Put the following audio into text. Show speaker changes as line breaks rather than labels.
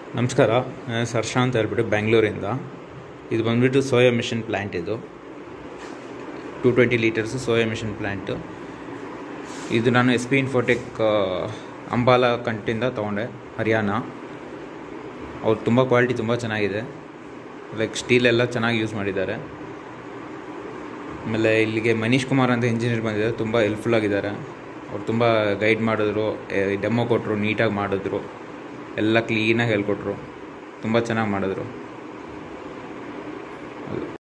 ನಮಸ್ಕಾರ ನಾನು ಸರ್ಷ ಅಂತ ಹೇಳ್ಬಿಟ್ಟು ಬೆಂಗಳೂರಿಂದ ಇದು ಬಂದ್ಬಿಟ್ಟು ಸೋಯಾ ಮಿಷನ್ ಪ್ಲ್ಯಾಂಟ್ ಇದು two twenty litres soya machine plant ಇದು ನಾನು ಎಸ್ ಪಿ ಇನ್ಫೋಟೆಕ್ ಅಂಬಾಲ ಕಂಟಿಂದ ತೊಗೊಂಡೆ ಹರಿಯಾಣ ಅವ್ರು ತುಂಬ ಕ್ವಾಲಿಟಿ ತುಂಬ ಚೆನ್ನಾಗಿದೆ ಲೈಕ್ ಸ್ಟೀಲ್ ಎಲ್ಲ ಚೆನ್ನಾಗಿ ಯೂಸ್ ಮಾಡಿದ್ದಾರೆ ಆಮೇಲೆ ಇಲ್ಲಿಗೆ ಮನೀಶ್ ಕುಮಾರ್ ಅಂತ ಇಂಜಿನಿಯರ್ ಬಂದಿದ್ದಾರೆ ತುಂಬ ಹೆಲ್ಪ್ಫುಲ್ ಆಗಿದ್ದಾರೆ ಅವ್ರು ತುಂಬ ಗೈಡ್ ಮಾಡಿದ್ರು ಡೆಮೋ ಕೊಟ್ಟರು ನೀಟಾಗಿ ಮಾಡಿದ್ರು ಎಲ್ಲ ಕ್ಲೀನಾಗಿ ಹೇಳ್ಕೊಟ್ರು ತುಂಬ ಚೆನ್ನಾಗಿ ಮಾಡಿದ್ರು